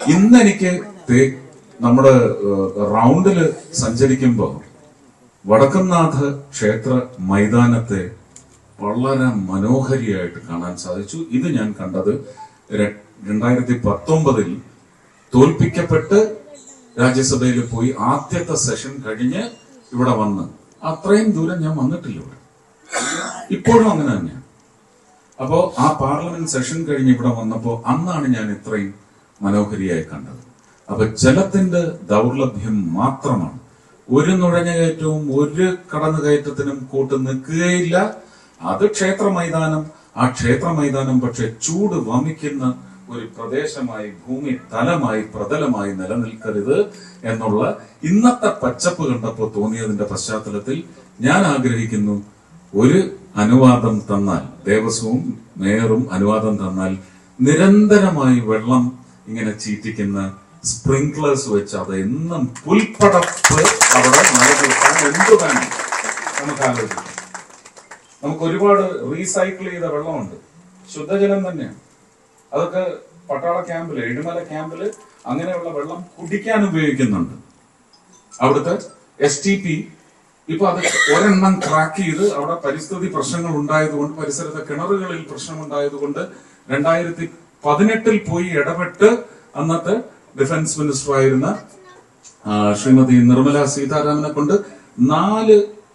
ഇന്ന് എനിക്ക് തേ- നമ്മുടെ ഏഹ്, റൗണ്ടില് സഞ്ചരിക്കുമ്പോ വടക്കംനാഥ ക്ഷേത്ര മൈതാനത്തെ വളരെ മനോഹരിയായിട്ട് കാണാൻ സാധിച്ചു ഇത് ഞാൻ കണ്ടത് ര- രണ്ടായിരത്തി പത്തൊമ്പതിൽ തോൽപ്പിക്കപ്പെട്ട് രാജ്യസഭയിൽ പോയി ആദ്യത്തെ സെഷൻ കഴിഞ്ഞ് ഇവിടെ വന്ന് അത്രയും ദൂരം ഞാൻ വന്നിട്ടില്ല ഇവിടെ ഇപ്പോഴും അങ്ങനെ തന്നെയാണ് അപ്പോ ആ പാർലമെന്റ് സെഷൻ കഴിഞ്ഞ് ഇവിടെ വന്നപ്പോ അന്നാണ് ഞാൻ ഇത്രയും മനോഹരിയായി കണ്ടത് അപ്പൊ ജലത്തിന്റെ ദൗർലഭ്യം മാത്രമാണ് ഒരു നുഴഞ്ഞുകയറ്റവും ഒരു കടന്നുകയറ്റത്തിനും കൂട്ട് നിൽക്കുകയില്ല അത് ക്ഷേത്ര മൈതാനം ആ ക്ഷേത്ര മൈതാനം പക്ഷെ ചൂട് വമിക്കുന്ന ഒരു പ്രദേശമായി ഭൂമി തലമായി പ്രതലമായി നിലനിൽക്കരുത് എന്നുള്ള ഇന്നത്തെ പച്ചപ്പ് കണ്ടപ്പോൾ തോന്നിയതിന്റെ പശ്ചാത്തലത്തിൽ ഞാൻ ആഗ്രഹിക്കുന്നു ഒരു അനുവാദം തന്നാൽ ദേവസ്വവും മേയറും അനുവാദം തന്നാൽ നിരന്തരമായി വെള്ളം ഇങ്ങനെ ചീറ്റിക്കുന്ന സ്പ്രിങ്ക്ലേഴ്സ് വെച്ച് അത് എന്നും പുൽപ്പടപ്പ് അവിടെ നിലനിർത്താൻ എന്തു വേണം നമുക്ക് ആലോചിക്കാം നമുക്ക് ഒരുപാട് റീസൈക്കിൾ ചെയ്ത വെള്ളമുണ്ട് ശുദ്ധജലം തന്നെയാണ് അതൊക്കെ പട്ടാള ക്യാമ്പില് എഴുമല ക്യാമ്പില് അങ്ങനെയുള്ള വെള്ളം കുടിക്കാൻ ഉപയോഗിക്കുന്നുണ്ട് അവിടുത്തെ എസ് ടി പി ഇപ്പൊ അത് ഒരെണ്ണം ക്രാക്ക് ചെയ്ത് അവിടെ പരിസ്ഥിതി പ്രശ്നങ്ങൾ ഉണ്ടായതുകൊണ്ട് പരിസരത്തെ കിണറുകളിൽ പ്രശ്നമുണ്ടായതുകൊണ്ട് രണ്ടായിരത്തി പതിനെട്ടിൽ പോയി ഇടപെട്ട് അന്നത്തെ ഡിഫൻസ് മിനിസ്റ്റർ ആയിരുന്ന ആ, ശ്രീമതി നിർമ്മല സീതാരാമനെ കൊണ്ട് നാല്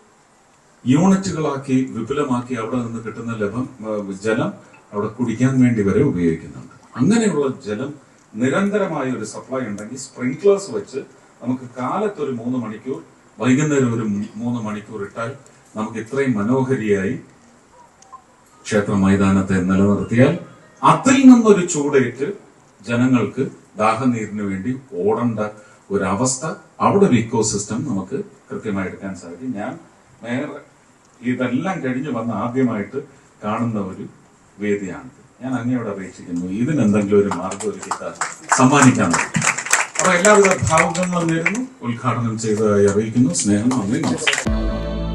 യൂണിറ്റുകളാക്കി വിപുലമാക്കി അവിടെ നിന്ന് കിട്ടുന്ന ലഭം ആ, ജലം അവിടെ കുടിക്കാൻ വേണ്ടി വരെ ഉപയോഗിക്കുന്നുണ്ട് അങ്ങനെയുള്ള ജലം നിരന്തരമായ ഒരു സപ്ലൈ ഉണ്ടെങ്കിൽ സ്പ്രിങ്ക്ലേഴ്സ് വെച്ച് നമുക്ക് കാലത്ത് ഒരു മൂന്ന് മണിക്കൂർ വൈകുന്നേരം ഒരു മൂ- മൂന്ന് മണിക്കൂർ ഇട്ടാൽ നമുക്ക് ഇത്രയും മനോഹരിയായി ക്ഷേത്ര മൈതാനത്തെ നിലനിർത്തിയാൽ അതിൽ നിന്നൊരു ചൂടേറ്റ് ജനങ്ങൾക്ക് ദാഹനീരിന് വേണ്ടി ഓടേണ്ട ഒരവസ്ഥ അവിടെ ഒരു ഇക്കോ സിസ്റ്റം നമുക്ക് കൃത്യമായി എടുക്കാൻ സാധിക്കും ഞാൻ നേരെ ഇതെല്ലാം കഴിഞ്ഞ് വന്ന് ആദ്യമായിട്ട് കാണുന്ന ഒരു വേദിയാണ് ഞാൻ അങ്ങയോട് അപേക്ഷിക്കുന്നു ഇതിന് എന്തെങ്കിലും ഒരു മാർഗം ഒരു കിട്ടാൻ സമ്മാനിക്കാൻ പറ്റും അപ്പൊ എല്ലാവിധ ഭാവുകങ്ങളും നേരുന്നു ഉദ്ഘാടനം ചെയ്തതായി അറിയിക്കുന്നു സ്നേഹം നന്ദി നമസ്കാരം